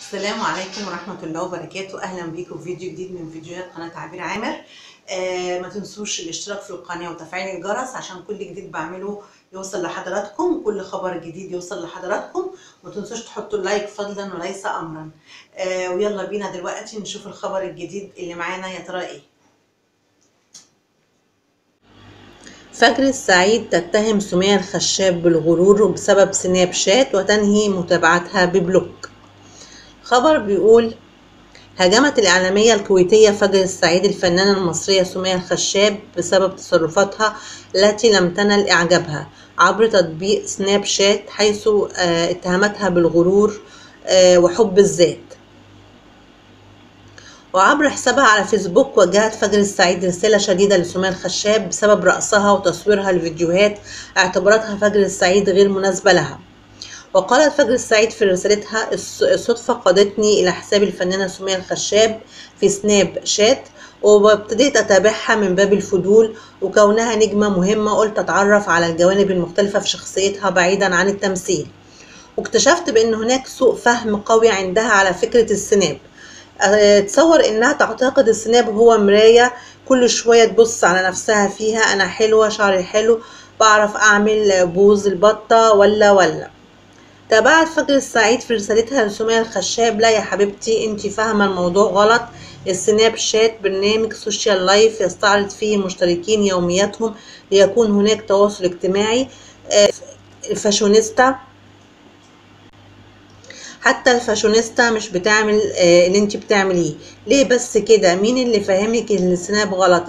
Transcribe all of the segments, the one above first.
السلام عليكم ورحمة الله وبركاته أهلا بيكم في فيديو جديد من فيديوهات قناة عبير عامر آه ما تنسوش الاشتراك في القناة وتفعيل الجرس عشان كل جديد بعمله يوصل لحضراتكم كل خبر جديد يوصل لحضراتكم وما تنسوش تحطوا اللايك فضلا وليس أمرا آه ويلا بينا دلوقتي نشوف الخبر الجديد اللي معانا يا ترى ايه فجر السعيد تتهم سمية الخشاب بالغرور بسبب سناب شات وتنهي متابعتها ببلوك خبر بيقول هاجمت الإعلامية الكويتية فجر السعيد الفنانة المصرية سمية الخشاب بسبب تصرفاتها التي لم تنل إعجابها عبر تطبيق سناب شات حيث اتهمتها بالغرور وحب الذات وعبر حسابها على فيسبوك وجهت فجر السعيد رسالة شديدة لسمية الخشاب بسبب رقصها وتصويرها لفيديوهات اعتبرتها فجر السعيد غير مناسبة لها وقالت فجر السعيد في رسالتها الصدفة قادتني إلى حساب الفنانة سمية الخشاب في سناب شات وابتديت أتابعها من باب الفضول وكونها نجمة مهمة قلت أتعرف على الجوانب المختلفة في شخصيتها بعيدا عن التمثيل واكتشفت بأن هناك سوء فهم قوي عندها على فكرة السناب تصور انها تعتقد السناب هو مراية كل شوية تبص على نفسها فيها انا حلوة شعري حلو بعرف اعمل بوز البطة ولا ولا تابعت فجر السعيد في رسالتها لسمية الخشاب لا يا حبيبتي انت فاهمة الموضوع غلط السناب شات برنامج سوشيال لايف يستعرض فيه المشتركين يومياتهم ليكون هناك تواصل اجتماعي الفاشونيستا حتى الفاشونيستا مش بتعمل آه اللي انت بتعمليه ليه بس كده مين اللي فاهمك ان السناب غلط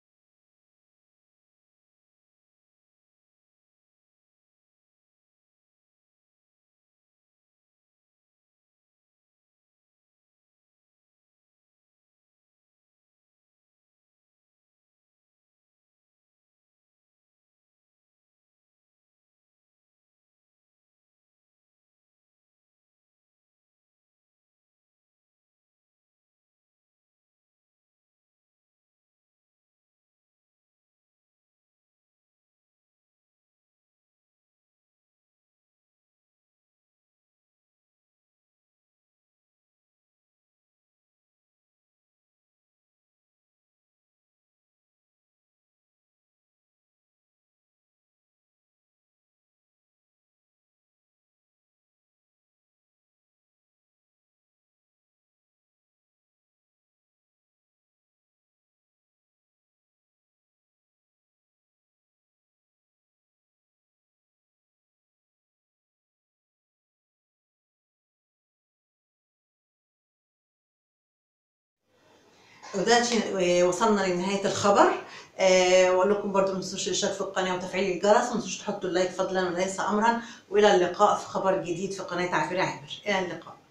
ودلوقتي وصلنا لنهايه الخبر واقول لكم برضو ما تنسوش الاشتراك في القناه وتفعيل الجرس وما تنسوش تحطوا اللايك فضلا وليس امرا والى اللقاء في خبر جديد في قناه عبير عامر الى اللقاء